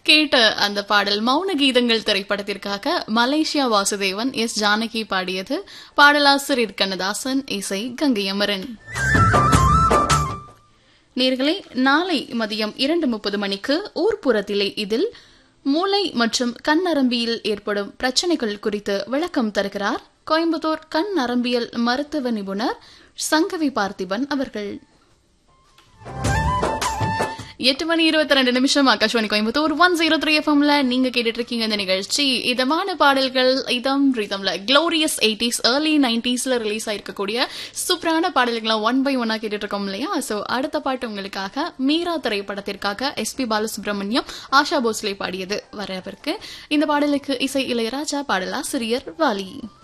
கேட்ட அந்த பாடல் மௌன கீதங்கள் திரைப்படத்திற்காக மலேசியா வாசுதேவன் எஸ் ஜானகி பாடியது பாடலாசிரியர் கண்ணதாசன் இசை கங்கையமரன் நேர்களே நாளை மதியம் இரண்டு முப்பது மணிக்கு ஊர்ப்புறத்திலே இதில் மூளை மற்றும் கண் நரம்பியில் ஏற்படும் பிரச்சனைகள் குறித்து விளக்கம் தருகிறார் கோயம்புத்தூர் கண் நரம்பியல் மருத்துவ நிபுணர் சங்கவி பார்த்திபன் அவர்கள் எட்டு மணி இருபத்தி ரெண்டு நிமிஷம் Akashvani Coimbatore one zero three எஃப்எம்ல நீங்க கேட்டுட்டு இருக்கீங்க இந்த நிகழ்ச்சி இதமான பாடல்கள் இதம் ரீதம்ல க்ளோரியஸ் எயிட்டிஸ் ஏர்லி நைன்டிஸ்ல ரிலீஸ் ஆயிருக்கக்கூடிய சூப்பரான பாடல்களை ஒன் பை ஒன்னா கேட்டுட்டு இருக்கோம் இல்லையா சோ அடுத்த பாட்டு உங்களுக்காக மீரா திரைப்படத்திற்காக எஸ் பி பாலசுப்ரமணியம் ஆஷா போஸ்லே பாடியது வரவிருக்கு இந்த பாடலுக்கு இசை இளையராஜா பாடலாசிரியர் வாலி